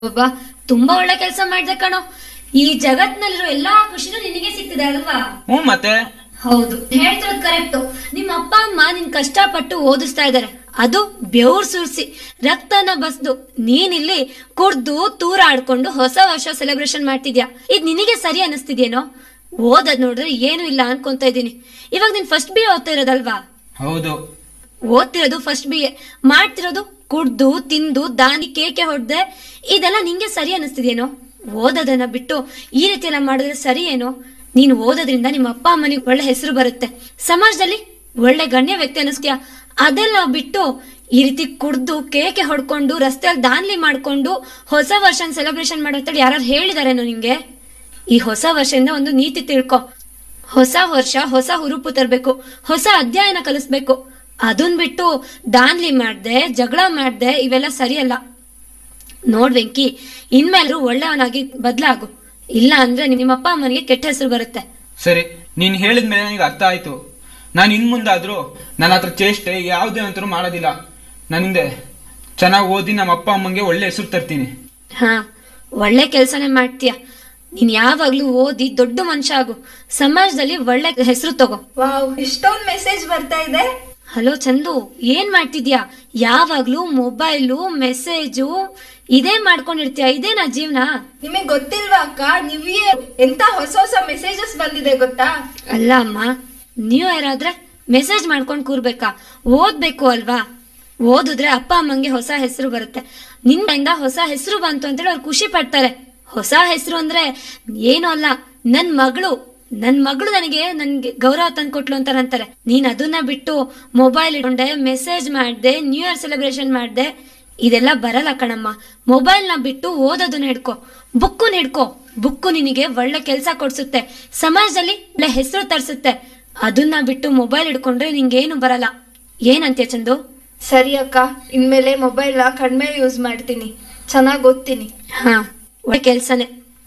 ಒಬ್ಬ ತುಂಬಾ ಒಳ್ಳೆ ಕೆಲಸ ಮಾಡ್ದೆ ಕಣೋ ಈ ಜಗತ್ನಲ್ಲಿರೋ ಎಲ್ಲಾ ಖುಷಿನೂ ನಿನಗೆ ಸಿಗ್ತಿದೆ ಅಲ್ವಾ ಹ್ಞೂ ಮತ್ತೆ ಹೌದು ಹೇಳ್ತಿರೋದು ಕರೆಕ್ಟ್ ನಿಮ್ಮ ಅಪ್ಪ ಅಮ್ಮ ನಿನ್ ಕಷ್ಟಪಟ್ಟು ಓದಿಸ್ತಾ ಇದಾರೆ ಅದು ಬೆವ್ರು ಸುರಿಸಿ ರಕ್ತನ ಬಸ್ದು ನೀನಿಲ್ಲಿ ಕುಡ್ದು ತೂರಾಡ್ಕೊಂಡು ಹೊಸ ವರ್ಷ ಸೆಲೆಬ್ರೇಷನ್ ಮಾಡ್ತಿದ್ಯಾ ಇದ್ ನಿನಗೆ ಸರಿ ಅನಿಸ್ತಿದ್ಯೇನೋ ಓದದ್ ನೋಡಿದ್ರೆ ಏನು ಇಲ್ಲ ಅನ್ಕೊಂತ ಇದೀನಿ ಇವಾಗ ನೀನ್ ಫಸ್ಟ್ ಬಿ ಓದ್ತಾ ಇರೋದಲ್ವಾ ಹೌದು ಓದ್ತಿರೋದು ಫಸ್ಟ್ ಬಿ ಎ ಮಾಡ್ತಿರೋದು ಕುಡ್ದು ತಿಂದು ದಾನಿ ಕೇಕೆ ಹೊಡ್ದೆ ಇದೆಲ್ಲ ನಿಂಗೆ ಸರಿ ಅನಿಸ್ತಿದೇನೋ ಓದೋದನ್ನ ಬಿಟ್ಟು ಈ ರೀತಿ ಎಲ್ಲ ಮಾಡಿದ್ರೆ ಸರಿ ಏನೋ ನೀನು ಓದೋದ್ರಿಂದ ನಿಮ್ಮ ಅಪ್ಪ ಅಮ್ಮನಿಗೆ ಒಳ್ಳೆ ಹೆಸರು ಬರುತ್ತೆ ಸಮಾಜದಲ್ಲಿ ಒಳ್ಳೆ ಗಣ್ಯ ವ್ಯಕ್ತಿ ಅನಿಸ್ತೀಯ ಅದೆಲ್ಲ ಬಿಟ್ಟು ಈ ರೀತಿ ಕುಡ್ದು ಕೇಕೆ ಹೊಡ್ಕೊಂಡು ರಸ್ತೆಯಲ್ಲಿ ದಾನ್ಲಿ ಮಾಡ್ಕೊಂಡು ಹೊಸ ವರ್ಷನ ಸೆಲೆಬ್ರೇಷನ್ ಮಾಡೋ ಯಾರು ಹೇಳಿದಾರೇನೋ ನಿಂಗೆ ಈ ಹೊಸ ವರ್ಷದಿಂದ ಒಂದು ನೀತಿ ತಿಳ್ಕೊ ಹೊಸ ವರ್ಷ ಹೊಸ ಹುರುಪು ತರಬೇಕು ಹೊಸ ಅಧ್ಯಾಯನ ಕಲಿಸ್ಬೇಕು ಅದನ್ ಬಿಟ್ಟು ದಾನ್ಲಿ ಮಾಡ್ದೆ ಜಗಳ ಮಾಡ್ದೆ ಇವೆಲ್ಲ ಸರಿಯಲ್ಲ ನೋಡ್ ವೆಂಕಿ ಇನ್ಮೇಲೂ ಒಳ್ಳೆಯವನಾಗಿ ಬದ್ಲಾಗು ಇಲ್ಲ ಅಂದ್ರೆ ನಿಮ್ಮ ಅಪ್ಪ ಅಮ್ಮನಿಗೆ ಕೆಟ್ಟ ಹೆಸರು ಬರುತ್ತೆ ಸರಿ ನೀನ್ ಹೇಳಿದ ಮೇಲೆ ನನಗೆ ಅರ್ಥ ಆಯ್ತು ನಾನು ಇನ್ ಮುಂದಾದ್ರೂ ನನ್ನ ಹತ್ರ ಚೇಷ್ಟೆ ಯಾವುದೇ ಅಂತರೂ ಮಾಡೋದಿಲ್ಲ ನನ್ನಿಂದೆ ಚೆನ್ನಾಗಿ ಓದಿ ನಮ್ಮ ಅಪ್ಪ ಅಮ್ಮಂಗೆ ಒಳ್ಳೆ ಹೆಸರು ತರ್ತೀನಿ ಹಾ ಒಳ್ಳೆ ಕೆಲ್ಸನೇ ಮಾಡ್ತೀಯ ನೀನ್ ಯಾವಾಗ್ಲೂ ಓದಿ ದೊಡ್ಡ ಮನುಷ್ಯ ಆಗು ಸಮಾಜದಲ್ಲಿ ಒಳ್ಳೆ ಹೆಸರು ತಗೋ ವಾವ್ ಇಷ್ಟೊಂದ್ ಮೆಸೇಜ್ ಬರ್ತಾ ಇದೆ ಹಲೋ ಚಂದು ಏನ್ ಮಾಡ್ತಿದ್ಯಾ ಯಾವಾಗ್ಲೂ ಮೊಬೈಲು ಮೆಸೇಜು ಇದೇ ಮಾಡ್ಕೊಂಡಿರ್ತೀಯ ಇದೇನಾ ಜೀವನ ನಿಮಗ್ ಗೊತ್ತಿಲ್ವಾ ಅಕ್ಕ ನ್ಯೂ ಇಯರ್ ಎಂತ ಹೊಸ ಹೊಸ ಮೆಸೇಜಸ್ ಬಂದಿದೆ ಗೊತ್ತಾ ಅಲ್ಲ ಅಮ್ಮ ನ್ಯೂ ಇಯರ್ ಆದ್ರೆ ಮೆಸೇಜ್ ಮಾಡ್ಕೊಂಡ್ ಕೂರ್ಬೇಕಾ ಓದ್ಬೇಕು ಅಲ್ವಾ ಓದಿದ್ರೆ ಅಪ್ಪ ಅಮ್ಮಂಗೆ ಹೊಸ ಹೆಸರು ಬರುತ್ತೆ ನಿನ್ನಿಂದ ಹೊಸ ಹೆಸರು ಬಂತು ಅಂತೇಳಿ ಅವ್ರು ಖುಷಿ ಪಡ್ತಾರೆ ಹೊಸ ಹೆಸರು ಅಂದ್ರೆ ಏನು ಅಲ್ಲ ನನ್ ಮಗಳು ನನ್ ಮಗಳು ನನಗೆ ನನ್ಗೆ ಗೌರವ ತಂದ್ಕೊಟ್ಲು ಅಂತ ಅಂತಾರೆ ನೀನ್ ಅದನ್ನ ಬಿಟ್ಟು ಮೊಬೈಲ್ ಇಟ್ಕೊಂಡೆ ಮೆಸೇಜ್ ಮಾಡ್ದೆ ನ್ಯೂ ಇಯರ್ ಸೆಲೆಬ್ರೇಷನ್ ಮಾಡ್ದೆ ಇದೆಲ್ಲ ಬರಲ್ಲ ಕಣಮ್ಮ ಮೊಬೈಲ್ ನ ಬಿಟ್ಟು ಓದೋದನ್ನ ಹಿಡ್ಕೊ ಬುಕ್ಕು ಹಿಡ್ಕೊ ಬುಕ್ಕು ನಿನಗೆ ಒಳ್ಳೆ ಕೆಲಸ ಕೊಡ್ಸುತ್ತೆ ಸಮಾಜದಲ್ಲಿ ಒಳ್ಳೆ ಹೆಸರು ತರಿಸುತ್ತೆ ಅದನ್ನ ಬಿಟ್ಟು ಮೊಬೈಲ್ ಹಿಡ್ಕೊಂಡ್ರೆ ನಿಂಗೇನು ಬರಲ್ಲ ಏನಂತ್ಯ ಚಂದು ಸರಿ ಅಕ್ಕ ಇನ್ಮೇಲೆ ಮೊಬೈಲ್ ನ ಕಡಿಮೆ ಯೂಸ್ ಮಾಡ್ತೀನಿ ಚೆನ್ನಾಗ್ ಓದ್ತೀನಿ ಹಾ ಒಳ್ಳೆ ಕೆಲ್ಸನೇ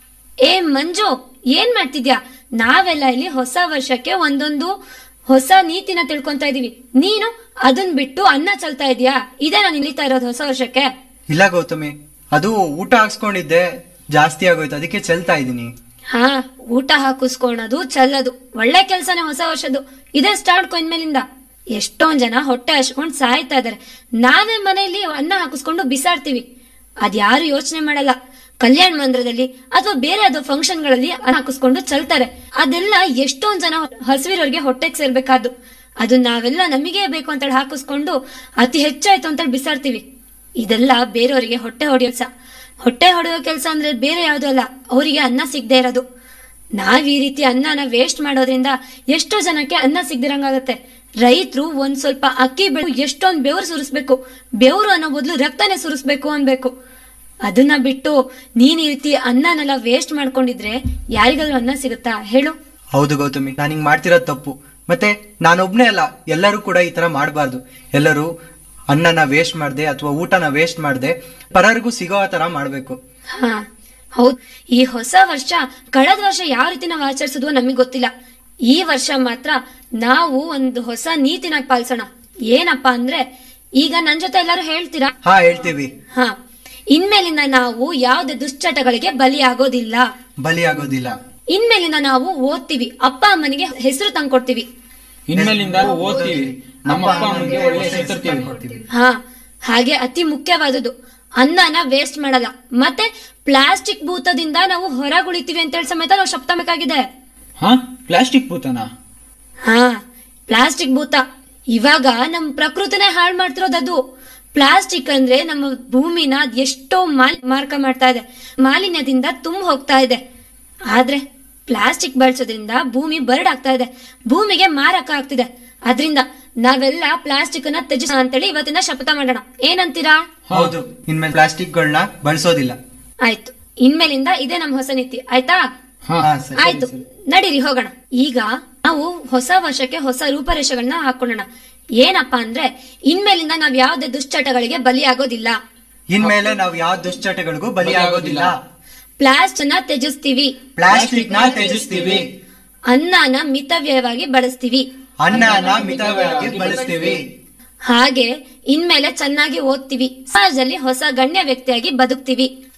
ಏ ಮಂಜು ಏನ್ ಮಾಡ್ತಿದ್ಯಾ ನಾವೆಲ್ಲ ಇಲ್ಲಿ ಹೊಸ ವರ್ಷಕ್ಕೆ ಒಂದೊಂದು ಹೊಸ ನೀತಿನ ತಿಳ್ಕೊಂತ ಇದೀವಿ ನೀನು ಅದನ್ ಬಿಟ್ಟು ಅನ್ನ ಚಲ್ತಾ ಇದೀಯಾ ಇದೇ ನಾನು ಇಳಿತಾ ಇರೋದು ಹೊಸ ವರ್ಷಕ್ಕೆ ಇಲ್ಲ ಗೌತಮಿ ಅದು ಊಟ ಹಾಕ್ಸ್ಕೊಂಡಿದ್ದೆ ಜಾಸ್ತಿ ಆಗೋಯ್ತು ಅದಕ್ಕೆ ಚೆಲ್ತಾ ಇದ್ದೀನಿ ಹಾ ಊಟ ಹಾಕಿಸ್ಕೊಳೋದು ಚಲ್ಲದು ಒಳ್ಳೆ ಕೆಲ್ಸನೇ ಹೊಸ ವರ್ಷದ್ದು ಇದೇ ಸ್ಟಾರ್ಟ್ ಇನ್ಮೇಲಿಂದ ಎಷ್ಟೊಂದ್ ಜನ ಹೊಟ್ಟೆ ಹಚ್ಕೊಂಡ್ ಸಾಯ್ತಾ ಇದಾರೆ ನಾವೇ ಮನೆಯಲ್ಲಿ ಅನ್ನ ಹಾಕಿಸ್ಕೊಂಡು ಬಿಸಾಡ್ತೀವಿ ಅದ್ಯಾರು ಯೋಚನೆ ಮಾಡಲ್ಲ ಕಲ್ಯಾಣ ಮಂದಿರದಲ್ಲಿ ಅಥವಾ ಬೇರೆ ಯಾವ್ದೋ ಫಂಕ್ಷನ್ಗಳಲ್ಲಿ ಅನ್ನ ಹಾಕಿಸ್ಕೊಂಡು ಚಲ್ತಾರೆ ಅದೆಲ್ಲ ಎಷ್ಟೊಂದ್ ಜನ ಹಸಿವಿರೋರ್ಗೆ ಹೊಟ್ಟೆಗೆ ಸೇರ್ಬೇಕಾದ್ದು ಅದು ನಾವೆಲ್ಲ ನಮಗೆ ಬೇಕು ಅಂತೇಳಿ ಹಾಕಿಸ್ಕೊಂಡು ಅತಿ ಹೆಚ್ಚಾಯ್ತು ಅಂತೇಳಿ ಬಿಸಾಡ್ತೀವಿ ಇದೆಲ್ಲ ಬೇರೆಯವರಿಗೆ ಹೊಟ್ಟೆ ಹೊಡೆಯೋ ಕೆಲಸ ಹೊಟ್ಟೆ ಹೊಡೆಯೋ ಕೆಲಸ ಅಂದ್ರೆ ಬೇರೆ ಯಾವ್ದು ಅಲ್ಲ ಅವರಿಗೆ ಅನ್ನ ಸಿಗದೆ ಇರೋದು ನಾವ್ ಈ ರೀತಿ ಅನ್ನನ ವೇಸ್ಟ್ ಮಾಡೋದ್ರಿಂದ ಎಷ್ಟೋ ಜನಕ್ಕೆ ಅನ್ನ ಸಿಗ್ದಿರಂಗಾಗತ್ತೆ ರೈತರು ಒಂದ್ ಸ್ವಲ್ಪ ಅಕ್ಕಿ ಬೆಳೆ ಎಷ್ಟೊಂದ್ ಬೆವರು ಸುರಿಸ್ಬೇಕು ಬೆವರು ಅನ್ನೋ ಬದಲು ರಕ್ತನೇ ಸುರಿಸ್ಬೇಕು ಅನ್ಬೇಕು ಅದನ್ನ ಬಿಟ್ಟು ನೀನ್ ಈ ರೀತಿ ಅನ್ನನೆಲ್ಲ ವೇಸ್ಟ್ ಮಾಡ್ಕೊಂಡಿದ್ರೆ ಯಾರಿಗಾದ್ರೂ ಅನ್ನ ಸಿಗುತ್ತಾ ಹೇಳು ಹೌದು ಗೌತಮಿ ನಾನು ಹಿಂಗ್ ಮಾಡ್ತಿರೋದು ತಪ್ಪು ಮತ್ತೆ ನಾನೊಬ್ನೇ ಅಲ್ಲ ಎಲ್ಲರೂ ಕೂಡ ಈ ತರ ಮಾಡಬಾರ್ದು ಎಲ್ಲರೂ ಅನ್ನನ ವೇಸ್ಟ್ ಮಾಡ್ದೆ ಅಥವಾ ಊಟನ ವೇಸ್ಟ್ ಮಾಡ್ದೆ ಪರರಿಗೂ ಸಿಗೋ ತರ ಮಾಡ್ಬೇಕು ಹಾ ಹೌದ್ ಈ ಹೊಸ ವರ್ಷ ಕಳೆದ ವರ್ಷ ಯಾವ ರೀತಿ ನಾವು ಆಚರಿಸಿದ್ವೋ ನಮಗೆ ಗೊತ್ತಿಲ್ಲ ಈ ವರ್ಷ ಮಾತ್ರ ನಾವು ಒಂದು ಹೊಸ ನೀತಿನ ಪಾಲಿಸೋಣ ಏನಪ್ಪಾ ಅಂದ್ರೆ ಈಗ ನನ್ ಜೊತೆ ಎಲ್ಲರೂ ಹೇಳ್ತೀರಾ ಹಾ ಹೇಳ್ತೀವಿ ಹಾ ಇನ್ಮೇಲಿಂದ ನಾವು ಯಾವುದೇ ದುಶ್ಚಟಗಳಿಗೆ ಬಲಿ ಆಗೋದಿಲ್ಲ ಬಲಿ ಆಗೋದಿಲ್ಲ ಇನ್ಮೇಲಿಂದ ನಾವು ಓದ್ತೀವಿ ಅಪ್ಪ ಅಮ್ಮನಿಗೆ ಹೆಸರು ತಂದ್ಕೊಡ್ತೀವಿ ಇನ್ಮೇಲಿಂದ ಓದ್ತೀವಿ ನಮ್ಮ ಅಪ್ಪ ಅಮ್ಮಂಗೆ ಒಳ್ಳೆ ಹೆಸರು ತರ್ತೀವಿ ಹಾ ಹಾಗೆ ಅತಿ ಮುಖ್ಯವಾದದ್ದು ಅನ್ನನ ವೇಸ್ಟ್ ಮಾಡಲ್ಲ ಮತ್ತೆ ಪ್ಲಾಸ್ಟಿಕ್ ಭೂತದಿಂದ ನಾವು ಹೊರಗುಳಿತೀವಿ ಅಂತೇಳಿ ಸಮೇತ ನಾವು ಶಪ್ತಬೇಕಾಗಿದೆ ಹಾ ಪ್ಲಾಸ್ಟಿಕ್ ಭೂತನ ಹಾ ಪ್ಲಾಸ್ಟಿಕ್ ಭೂತ ಇವಾಗ ನಮ್ ಪ್ರಕೃತಿನೇ ಹಾಳು ಮಾಡ್ತಿರೋದದು ಪ್ಲಾಸ್ಟಿಕ್ ಅಂದ್ರೆ ನಮ್ಮ ಭೂಮಿನ ಅದ್ ಎಷ್ಟೋ ಮಾಲ್ ಮಾರ್ಕ ಮಾಡ್ತಾ ಇದೆ ಮಾಲಿನ್ಯದಿಂದ ತುಂಬ ಹೋಗ್ತಾ ಇದೆ ಆದ್ರೆ ಪ್ಲಾಸ್ಟಿಕ್ ಬಳಸೋದ್ರಿಂದ ಭೂಮಿ ಬರಡಾಗ್ತಾ ಇದೆ ಭೂಮಿಗೆ ಮಾರಕ ಆಗ್ತಿದೆ ಅದ್ರಿಂದ ನಾವೆಲ್ಲ ಪ್ಲಾಸ್ಟಿಕ್ ಅನ್ನ ತ್ಯಜಿಸ ಅಂತೇಳಿ ಇವತ್ತಿನ ಶಪಥ ಮಾಡೋಣ ಏನಂತೀರಾ ಹೌದು ಇನ್ಮೇಲೆ ಪ್ಲಾಸ್ಟಿಕ್ಗಳನ್ನ ಬಳಸೋದಿಲ್ಲ ಆಯ್ತು ಇನ್ಮೇಲಿಂದ ಇದೇ ನಮ್ ಹೊಸ ನೀತಿ ಆಯ್ತಾ ಹಾ ಹಾ, ಸರಿ. ಆಯ್ತು ನಡೀರಿ ಹೋಗೋಣ ಈಗ ನಾವು ಹೊಸ ವರ್ಷಕ್ಕೆ ಹೊಸ ರೂಪರೇಷೆಗಳನ್ನ ಹಾಕೊಳ್ಳೋಣ ಏನಪ್ಪಾ ಅಂದ್ರೆ ಇನ್ಮೇಲಿಂದ ನಾವ್ ಯಾವುದೇ ದುಶ್ಚಟಗಳಿಗೆ ಬಲಿಯಾಗೋದಿಲ್ಲ ಇನ್ಮೇಲೆ ನಾವು ಯಾವ ದುಶ್ಚಟಗಳಿಗೂ ಬಲಿ ಆಗೋದಿಲ್ಲ ಪ್ಲಾಸ್ಟ್ ನ ತ್ಯಜಿಸ್ತೀವಿ ಪ್ಲಾಸ್ಟಿಕ್ ನ ತ್ಯಜಿಸ್ತೀವಿ ಅನ್ನನ ಮಿತವ್ಯಯವಾಗಿ ಬಳಸ್ತೀವಿ ಅನ್ನನ ಮಿತವಾಗಿ ಬಳಸ್ತೀವಿ ಹಾಗೆ ಇನ್ಮೇಲೆ ಚೆನ್ನಾಗಿ ಓದ್ತೀವಿ ಸಮಾಜದಲ್ಲಿ ಹೊಸ ಗಣ್ಯ ವ್ಯಕ್ತಿಯಾಗಿ ಬದುಕ್ತೀವಿ